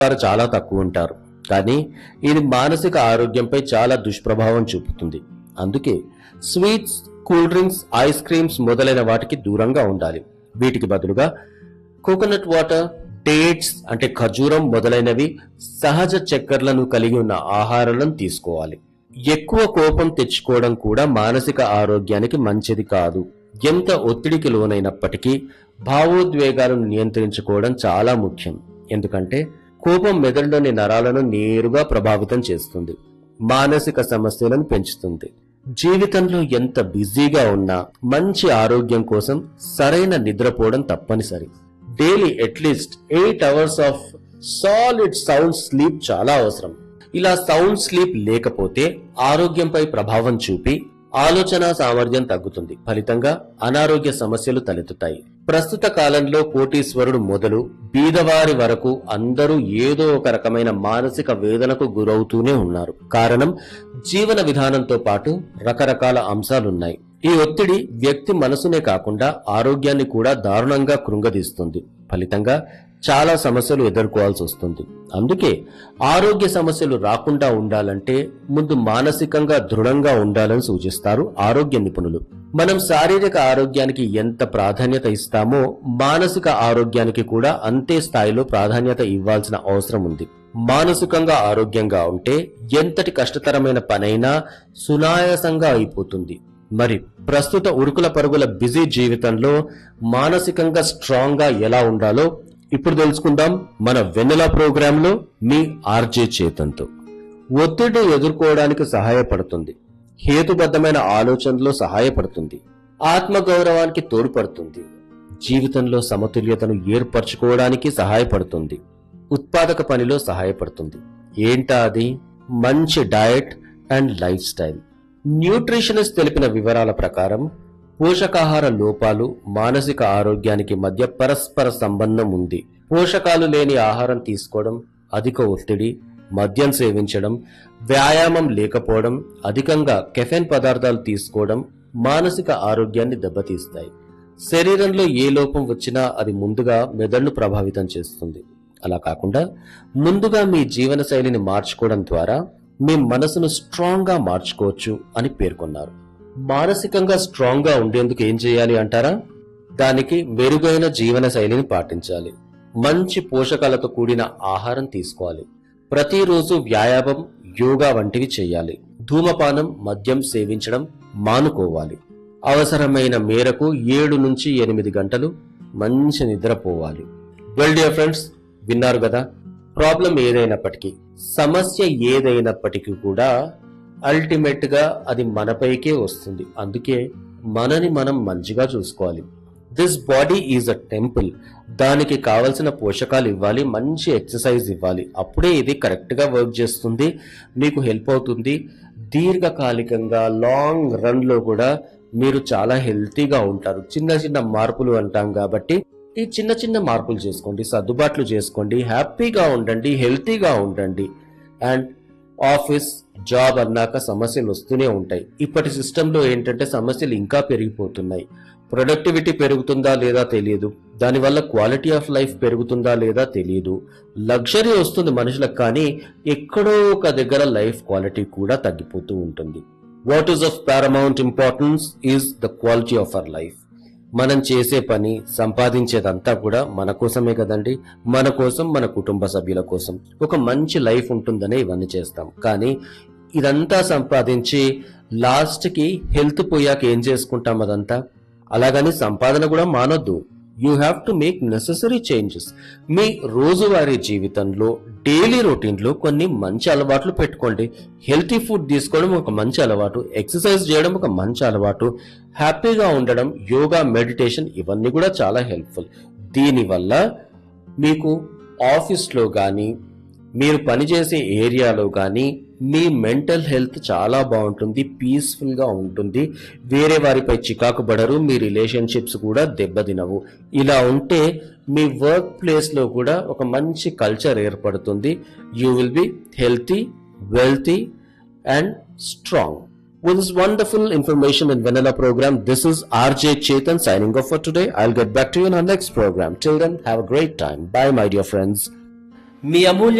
వారు చాలా తక్కువ ఉంటారు కానీ ఇది మానసిక ఆరోగ్యంపై చాలా దుష్ప్రభావం చూపుతుంది అందుకే sweets cool drinks ice creams మొదలైన వాటికి దూరంగా ఉండాలి వీటికి బదులుగా కోకోనట్ వాటర్ డేట్స్ అంటే ఖజూరం మొదలైనవి సహజ చక్కెరలను కలిగి ఉన్న ఆహారాలను తీసుకోవాలి ఎక్కువ కోపం తెచ్చుకోవడం కూడా మానసిక ఆరోగ్యానికి మంచిది కాదు ఎంత ఒత్తిడికి లోనైనప్పటికీ భావోద్వేగాలను నియంత్రించుకోవడం చాలా ముఖ్యం ఎందుకంటే కోపం మెదడులోని నరాలను నేరుగా ప్రభావితం చేస్తుంది మానసిక సమస్యలను పెంచుతుంది జీవితంలో ఎంత బిజీగా ఉన్నా మంచి ఆరోగ్యం కోసం సరైన నిద్రపోవడం తప్పనిసరి daily at least eight hours of solid sound sleep చాలా అవసరం ఇలా సౌండ్ స్లీప్ లేకపోతే ఆరోగ్యంపై ప్రభావం చూపి ఆలోచన సామర్థ్యం తగ్గుతుంది ఫలితంగా అనారోగ్య సమస్యలు తలెత్తుతాయి ప్రస్తుత కాలంలో కోటీశ్వరుడు మొదలు బీదవారి వరకు అందరూ ఏదో ఒక రకమైన మానసిక వేదనకు గురవుతూనే ఉన్నారు కారణం జీవన విధానంతో పాటు రకరకాల అంశాలున్నాయి ఈ ఒత్తిడి వ్యక్తి మనసునే కాకుండా ఆరోగ్యాన్ని కూడా దారుణంగా కృంగదీస్తుంది ఫలితంగా చాలా సమస్యలు ఎదుర్కోవాల్సి వస్తుంది అందుకే ఆరోగ్య సమస్యలు రాకుండా ఉండాలంటే ముందు మానసికంగా దృఢంగా ఉండాలని సూచిస్తారు ఆరోగ్య నిపుణులు మనం శారీరక ఆరోగ్యానికి ఎంత ప్రాధాన్యత ఇస్తామో మానసిక ఆరోగ్యానికి కూడా అంతే స్థాయిలో ప్రాధాన్యత ఇవ్వాల్సిన అవసరం ఉంది మానసికంగా ఆరోగ్యంగా ఉంటే ఎంతటి కష్టతరమైన పనైనా సునాయాసంగా అయిపోతుంది మరి ప్రస్తుత ఉరుకుల పరుగుల బిజీ జీవితంలో మానసికంగా స్ట్రాంగ్ గా ఎలా ఉండాలో ఇప్పుడు తెలుసుకుందాం మన వెన్నెల ప్రోగ్రాంలో మీ ఆర్జే చేతంతో ఒత్తిడి ఎదుర్కోవడానికి సహాయపడుతుంది హేతుబద్ధమైన ఆలోచనలో సహాయపడుతుంది ఆత్మగౌరవానికి తోడ్పడుతుంది జీవితంలో సమతుల్యతను ఏర్పరచుకోవడానికి సహాయపడుతుంది ఉత్పాదక పనిలో సహాయపడుతుంది ఏంటా అది మంచి diet and lifestyle nutritionist తెలిపిన వివరాల ప్రకారం పోషకాహార లోపాలు మానసిక ఆరోగ్యానికి మధ్య పరస్పర సంబంధం ఉంది పోషకాలు లేని ఆహారం తీసుకోవడం అధిక ఒత్తిడి మద్యం సేవించడం వ్యాయామం లేకపోవడం అధికంగా కెఫెన్ పదార్థాలు తీసుకోవడం మానసిక ఆరోగ్యాన్ని దెబ్బతీస్తాయి శరీరంలో ఏ లోపం వచ్చినా అది ముందుగా మెదడును ప్రభావితం చేస్తుంది అలా కాకుండా ముందుగా మీ జీవన శైలిని మార్చుకోవడం ద్వారా మీ మనసును స్ట్రాంగ్ గా మార్చుకోవచ్చు అని పేర్కొన్నారు మానసికంగా స్ట్రాంగ్ గా ఉండేందుకు ఏం చేయాలి అంటారా దానికి మెరుగైన జీవన శైలిని పాటించాలి మంచి పోషకాలతో కూడిన ఆహారం తీసుకోవాలి ప్రతిరోజు వ్యాయామం యోగా వంటివి చేయాలి ధూమపానం మద్యం సేవించడం మానుకోవాలి అవసరమైన మేరకు ఏడు నుంచి ఎనిమిది గంటలు మంచి నిద్రపోవాలి వెల్ డియర్ ఫ్రెండ్స్ విన్నారు కదా ప్రాబ్లం ఏదైనప్పటికీ సమస్య ఏదైనప్పటికీ కూడా అల్టిమేట్ గా అది మనపైకే వస్తుంది అందుకే మనని మనం మంచిగా చూసుకోవాలి this body is a temple దానికి కావలసిన పోషకాలు ఇవ్వాలి మంచి ఎక్సర్సైజ్ ఇవ్వాలి అప్పుడే ఇది కరెక్ట్ గా వర్క్ చేస్తుంది మీకు హెల్ప్ అవుతుంది దీర్ఘకాలికంగా లాంగ్ రన్ లో కూడా మీరు చాలా హెల్తీగా ఉంటారు చిన్న చిన్న మార్పులు అంటాం కాబట్టి ఈ చిన్న చిన్న మార్పులు చేసుకోండి సర్దుబాట్లు చేసుకోండి హ్యాపీగా ఉండండి హెల్తీగా ఉండండి అండ్ ఆఫీస్ జాబ్ అన్నాక సమస్యలు వస్తూనే ఉంటాయి ఇప్పటి సిస్టంలో ఏంటంటే సమస్యలు ఇంకా పెరిగిపోతున్నాయి ప్రొడక్టివిటీ పెరుగుతుందా లేదా తెలియదు దానివల్ల క్వాలిటీ ఆఫ్ లైఫ్ పెరుగుతుందా లేదా తెలియదు లగ్జరీ వస్తుంది మనుషులకు కానీ ఎక్కడో ఒక దగ్గర లైఫ్ క్వాలిటీ కూడా తగ్గిపోతూ ఉంటుంది what is of paramount importance is the quality of our life మనం చేసే పని సంపాదించేదంతా కూడా మన కోసమే కదండి మన కోసం మన కుటుంబ సభ్యుల కోసం ఒక మంచి లైఫ్ ఉంటుందనే ఇవన్నీ చేస్తాం కానీ ఇదంతా సంపాదించి లాస్ట్ కి హెల్త్ పోయాక ఏం చేసుకుంటాం అదంతా అలాగని సంపాదన కూడా మానొద్దు you have to make necessary changes మీ రోజువారీ జీవితంలో డైలీ రొటీన్లో కొన్ని మంచి అలవాట్లు పెట్టుకోండి హెల్తీ ఫుడ్ తీసుకోవడం ఒక మంచి అలవాటు ఎక్సర్సైజ్ చేయడం ఒక మంచి అలవాటు హ్యాపీగా ఉండడం యోగా మెడిటేషన్ ఇవన్నీ కూడా చాలా హెల్ప్ఫుల్ దీనివల్ల మీకు ఆఫీస్లో కానీ మీరు పనిచేసే ఏరియాలో కానీ మీ మెంటల్ హెల్త్ చాలా బాగుంటుంది పీస్ఫుల్గా ఉంటుంది వేరే వారిపై చికాకు పడరు మీ రిలేషన్షిప్స్ కూడా దెబ్బతినవు ఇలా ఉంటే మీ వర్క్ ప్లేస్లో కూడా ఒక మంచి కల్చర్ ఏర్పడుతుంది you will be healthy wealthy and strong With this wonderful information in Vanilla program, this is RJ Chetan signing off for today. I'll get back to you in our next program. Till then, have a great time. Bye, my dear friends. మీ అమూల్య